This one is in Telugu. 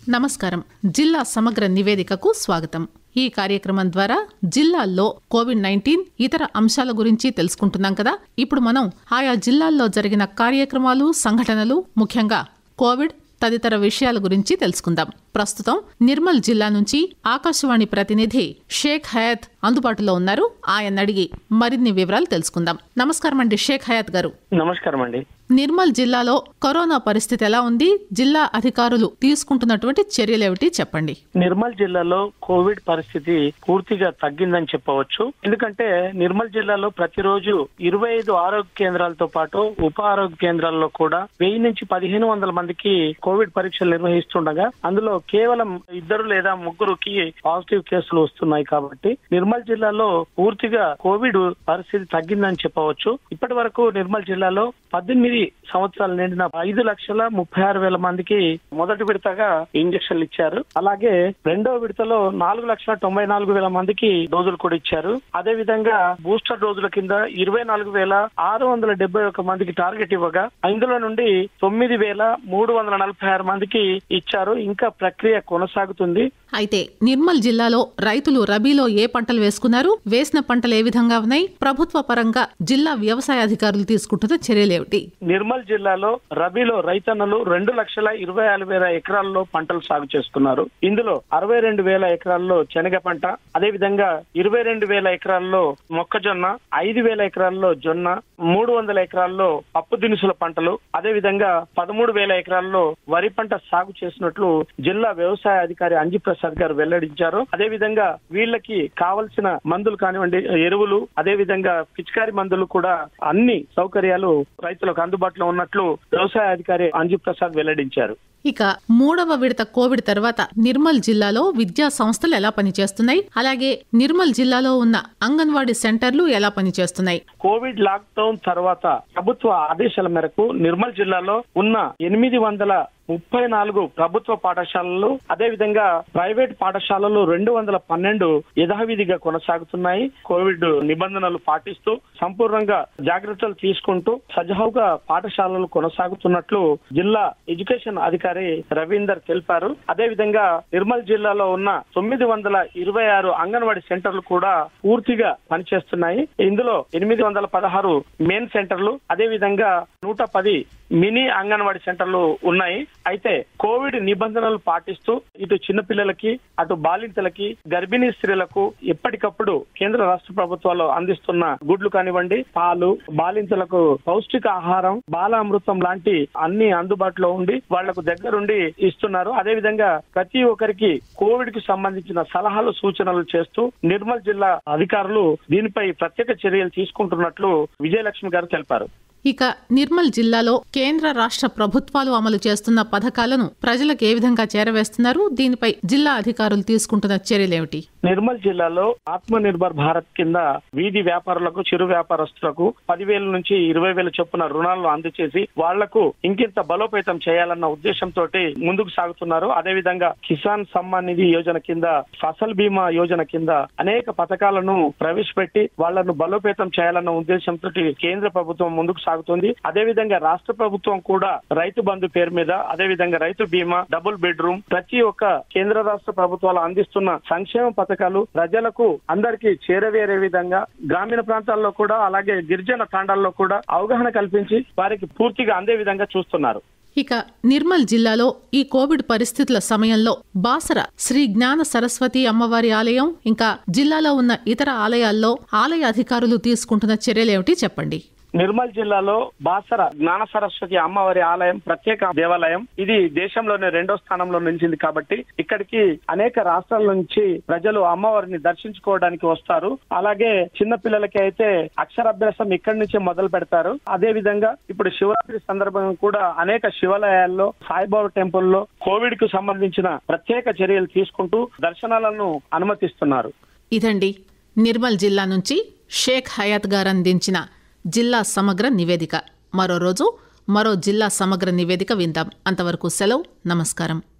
నమస్కారం జిల్లా సమగ్ర నివేదికకు స్వాగతం ఈ కార్యక్రమం ద్వారా జిల్లాల్లో కోవిడ్ నైన్టీన్ ఇతర అంశాల గురించి తెలుసుకుంటున్నాం కదా ఇప్పుడు మనం ఆయా జిల్లాల్లో జరిగిన కార్యక్రమాలు సంఘటనలు ముఖ్యంగా కోవిడ్ తదితర విషయాల గురించి తెలుసుకుందాం ప్రస్తుతం నిర్మల్ జిల్లా నుంచి ఆకాశవాణి ప్రతినిధి షేక్ హయాత్ అందుబాటులో ఉన్నారు ఆయన అడిగి మరిన్ని వివరాలు తెలుసుకుందాం నమస్కారం అండి షేక్ హయాత్ గారు నమస్కారం అండి నిర్మల్ జిల్లాలో కరోనా పరిస్థితి ఎలా ఉంది జిల్లా అధికారులు తీసుకుంటున్నటువంటి చర్యలేమిటి చెప్పండి నిర్మల్ జిల్లాలో కోవిడ్ పరిస్థితి పూర్తిగా తగ్గిందని చెప్పవచ్చు ఎందుకంటే నిర్మల్ జిల్లాలో ప్రతిరోజు ఇరవై ఐదు ఆరోగ్య కేంద్రాలతో పాటు ఉప ఆరోగ్య కేంద్రాల్లో కూడా వెయ్యి నుంచి పదిహేను వందల మందికి కోవిడ్ పరీక్షలు నిర్వహిస్తుండగా అందులో కేవలం ఇద్దరు లేదా ముగ్గురుకి పాజిటివ్ కేసులు వస్తున్నాయి కాబట్టి నిర్మల్ జిల్లాలో పూర్తిగా కోవిడ్ పరిస్థితి తగ్గిందని చెప్పవచ్చు ఇప్పటి వరకు నిర్మల్ జిల్లాలో పద్దెనిమిది సంవత్సరాలు నిండిన ఐదు లక్షల ముప్పై ఆరు వేల మందికి మొదటి విడతగా ఇంజక్షన్లు ఇచ్చారు అలాగే రెండో విడతలో నాలుగు లక్షల తొంభై నాలుగు వేల మందికి డోజులు కూడా ఇచ్చారు అదే విధంగా బూస్టర్ డోజుల కింద ఇరవై నాలుగు వేల ఆరు వందల డెబ్బై ఒక మందికి టార్గెట్ ఇవ్వగా ఇందులో నుండి తొమ్మిది వేల మూడు వందల నలభై ఆరు మందికి ఇచ్చారు ఇంకా ప్రక్రియ కొనసాగుతుంది అయితే నిర్మల్ జిల్లాలో రైతులు రబీలో ఏ పంటలు వేసుకున్నారు వేసిన పంటలు ఏ విధంగా ఉన్నాయి ప్రభుత్వ పరంగా జిల్లా వ్యవసాయ అధికారులు తీసుకుంటున్న చర్యలేమిటి నిర్మల్ జిల్లాలో రబీలో రైతన్నలు రెండు లక్షల ఇరవై ఆరు వేల ఎకరాల్లో పంటలు సాగు చేసుకున్నారు ఇందులో అరవై రెండు వేల ఎకరాల్లో శనగ పంట అదే విధంగా ఇరవై రెండు వేల ఎకరాల్లో మొక్కజొన్న ఐదు వేల ఎకరాల్లో జొన్న మూడు వందల ఎకరాల్లో పప్పు దినుసుల పంటలు అదే విధంగా పదమూడు వేల ఎకరాల్లో వరి పంట సాగు చేసినట్లు జిల్లా వ్యవసాయ అధికారి అంజి ప్రసాద్ గారు వెల్లడించారు అదే విధంగా వీళ్ళకి కావలసిన మందులు కానివ్వండి ఎరువులు అదే విధంగా పిచికారి మందులు కూడా అన్ని సౌకర్యాలు రైతులకు అందుబాటులో ఉన్నట్లు వ్యవసాయ అధికారి అంజి ప్రసాద్ వెల్లడించారు ఇక మూడవ విడత కోవిడ్ తర్వాత నిర్మల్ జిల్లాలో విద్యా సంస్థలు ఎలా పనిచేస్తున్నాయి అలాగే నిర్మల్ జిల్లాలో ఉన్న అంగన్వాడీ సెంటర్లు ఎలా పనిచేస్తున్నాయి కోవిడ్ లాక్ డౌన్ తర్వాత ప్రభుత్వ ఆదేశాల మేరకు నిర్మల్ జిల్లాలో ఉన్న ఎనిమిది వందల ముప్పై నాలుగు ప్రభుత్వ పాఠశాలలు అదే విధంగా ప్రైవేట్ పాఠశాలలు రెండు వందల పన్నెండు యథావిధిగా కొనసాగుతున్నాయి కోవిడ్ నిబంధనలు పాటిస్తూ సంపూర్ణంగా జాగ్రత్తలు తీసుకుంటూ సజావుగా పాఠశాలలు కొనసాగుతున్నట్లు జిల్లా ఎడ్యుకేషన్ అధికారి రవీందర్ తెలిపారు అదే విధంగా నిర్మల్ జిల్లాలో ఉన్న తొమ్మిది వందల ఇరవై ఆరు అంగన్వాడీ సెంటర్లు కూడా పూర్తిగా పనిచేస్తున్నాయి ఇందులో ఎనిమిది వందల పదహారు మెయిన్ సెంటర్లు అదే విధంగా నూట పది మినీ అంగన్వాడీ సెంటర్లు ఉన్నాయి అయితే కోవిడ్ నిబంధనలు పాటిస్తూ ఇటు చిన్నపిల్లలకి అటు బాలింతలకి గర్భిణీ స్త్రీలకు ఎప్పటికప్పుడు కేంద్ర రాష్ట్ర ప్రభుత్వాలు అందిస్తున్న గుడ్లు కానివ్వండి పాలు బాలింతలకు పౌష్టిక ఆహారం బాలామృతం లాంటి అన్ని అందుబాటులో ఉండి వాళ్లకు దగ్గరుండి ఇస్తున్నారు అదే విధంగా ప్రతి ఒక్కరికి కోవిడ్ కి సంబంధించిన సలహాలు సూచనలు చేస్తూ నిర్మల్ జిల్లా అధికారులు దీనిపై ప్రత్యేక చర్యలు తీసుకుంటున్నట్లు విజయలక్ష్మి గారు తెలిపారు ఇక నిర్మల్ జిల్లాలో కేంద్ర రాష్ట్ర ప్రభుత్వాలు అమలు చేస్తున్న పథకాలను ప్రజలకు ఏ విధంగా చేరవేస్తున్నారు దీనిపై జిల్లా అధికారులు తీసుకుంటున్న చర్యలేమిటి నిర్మల్ జిల్లాలో ఆత్మ నిర్భర్ భారత్ కింద వీధి వ్యాపారులకు చిరు వ్యాపారస్తులకు పదివేల నుంచి ఇరవై వేల చొప్పున రుణాలను అందచేసి వాళ్లకు ఇంకింత బలోపేతం చేయాలన్న ఉద్దేశంతో ముందుకు సాగుతున్నారు అదే విధంగా కిసాన్ సమ్మాన్ నిధి యోజన కింద ఫసల్ బీమా యోజన కింద అనేక పథకాలను ప్రవేశపెట్టి వాళ్లను బలోపేతం చేయాలన్న ఉద్దేశంతో కేంద్ర ప్రభుత్వం ముందుకు సాగుతుంది అదే విధంగా రాష్ట్ర ప్రభుత్వం కూడా రైతు బంధు పేరు మీద అదే విధంగా రైతు బీమా డబుల్ బెడ్రూమ్ ప్రతి ఒక్క కేంద్ర రాష్ట్ర ప్రభుత్వాలు అందిస్తున్న సంక్షేమ పథకాలు ప్రజలకు అందరికీ చేరవేరే విధంగా గ్రామీణ ప్రాంతాల్లో కూడా అలాగే గిరిజన తాండాల్లో కూడా అవగాహన కల్పించి వారికి పూర్తిగా అందే విధంగా చూస్తున్నారు ఇక నిర్మల్ జిల్లాలో ఈ కోవిడ్ పరిస్థితుల సమయంలో బాసర శ్రీ జ్ఞాన సరస్వతి అమ్మవారి ఆలయం ఇంకా జిల్లాలో ఉన్న ఇతర ఆలయాల్లో ఆలయ అధికారులు తీసుకుంటున్న చర్యలేమిటి చెప్పండి నిర్మల్ జిల్లాలో బాసర జ్ఞాన సరస్వతి అమ్మవారి ఆలయం ప్రత్యేక దేవాలయం ఇది దేశంలోనే రెండో స్థానంలో నిలిచింది కాబట్టి ఇక్కడికి అనేక రాష్ట్రాల నుంచి ప్రజలు అమ్మవారిని దర్శించుకోవడానికి వస్తారు అలాగే చిన్న పిల్లలకి అయితే అక్షరాభ్యాసం ఇక్కడి నుంచే మొదలు పెడతారు అదే విధంగా ఇప్పుడు శివరాత్రి సందర్భంగా కూడా అనేక శివాలయాల్లో సాయిబాబా టెంపుల్లో కోవిడ్ కు సంబంధించిన ప్రత్యేక చర్యలు తీసుకుంటూ దర్శనాలను అనుమతిస్తున్నారు ఇదండి నిర్మల్ జిల్లా నుంచి షేక్ హయాత్ గారు అందించిన జిల్లా సమగ్ర నివేదిక మరో రోజు మరో జిల్లా సమగ్ర నివేదిక విందాం అంతవరకు సెలవు నమస్కారం